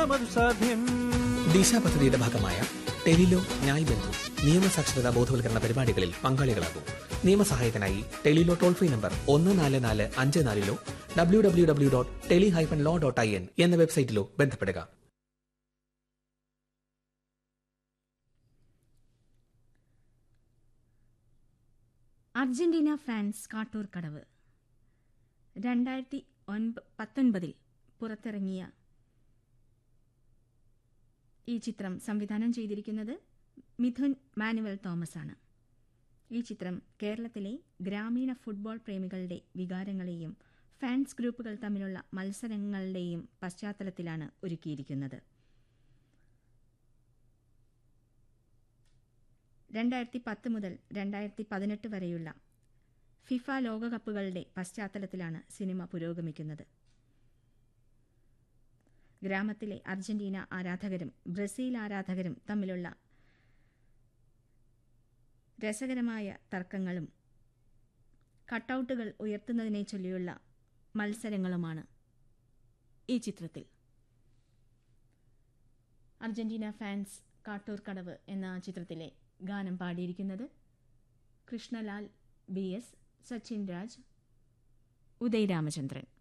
സാധ്യം ദിശ പദ്ധതിയുടെ ഭാഗമായ ടെലിലോ ന്യായ് ബന്ധു നിയമസാക്ഷരതാ ബോധവൽക്കരണ പരിപാടികളിൽ പങ്കാളികളാകും നിയമസഹായത്തിനായി ടെലിലോ ടോൾ ഫ്രീ നമ്പർ ഒന്ന് നാല് നാല് അഞ്ച് നാലിലോ W W W dot tele hyphen law dot I N എന്ന വെബ്സൈറ്റിലോ ബന്ധപ്പെടുക അർജന്റീന ഫ്രാൻസ് കാട്ടൂർ കടവ് രണ്ടായിരത്തി ഒൻപ പത്തൊൻപതിൽ പുറത്തിറങ്ങിയ ഈ ചിത്രം സംവിധാനം ചെയ്തിരിക്കുന്നത് മിഥുൻ മാനുവൽ തോമസ് ആണ് ഈ ചിത്രം കേരളത്തിലെ ഗ്രാമീണ ഫുട്ബോൾ പ്രേമികളുടെ വികാരങ്ങളെയും ഫാൻസ് ഗ്രൂപ്പുകൾ തമ്മിലുള്ള മത്സരങ്ങളുടെയും പശ്ചാത്തലത്തിലാണ് ഒരുക്കിയിരിക്കുന്നത് രണ്ടായിരത്തി പത്ത് മുതൽ രണ്ടായിരത്തി പതിനെട്ട് വരെയുള്ള ഫിഫ ലോകകപ്പുകളുടെ പശ്ചാത്തലത്തിലാണ് സിനിമ പുരോഗമിക്കുന്നത് ഗ്രാമത്തിലെ അർജന്റീന ആരാധകരും ബ്രസീൽ ആരാധകരും തമ്മിലുള്ള രസകരമായ തർക്കങ്ങളും കട്ടൗട്ടുകൾ ഉയർത്തുന്നതിനെ ചൊല്ലിയുള്ള മത്സരങ്ങളുമാണ് ഈ ചിത്രത്തിൽ അർജന്റീന ഫാൻസ് കാട്ടൂർ കടവ് എന്ന ചിത്രത്തിലെ ഗാനം പാടിയിരിക്കുന്നത് കൃഷ്ണലാൽ ബി എസ് സച്ചിൻ രാജ് ഉദയ് രാമചന്ദ്രൻ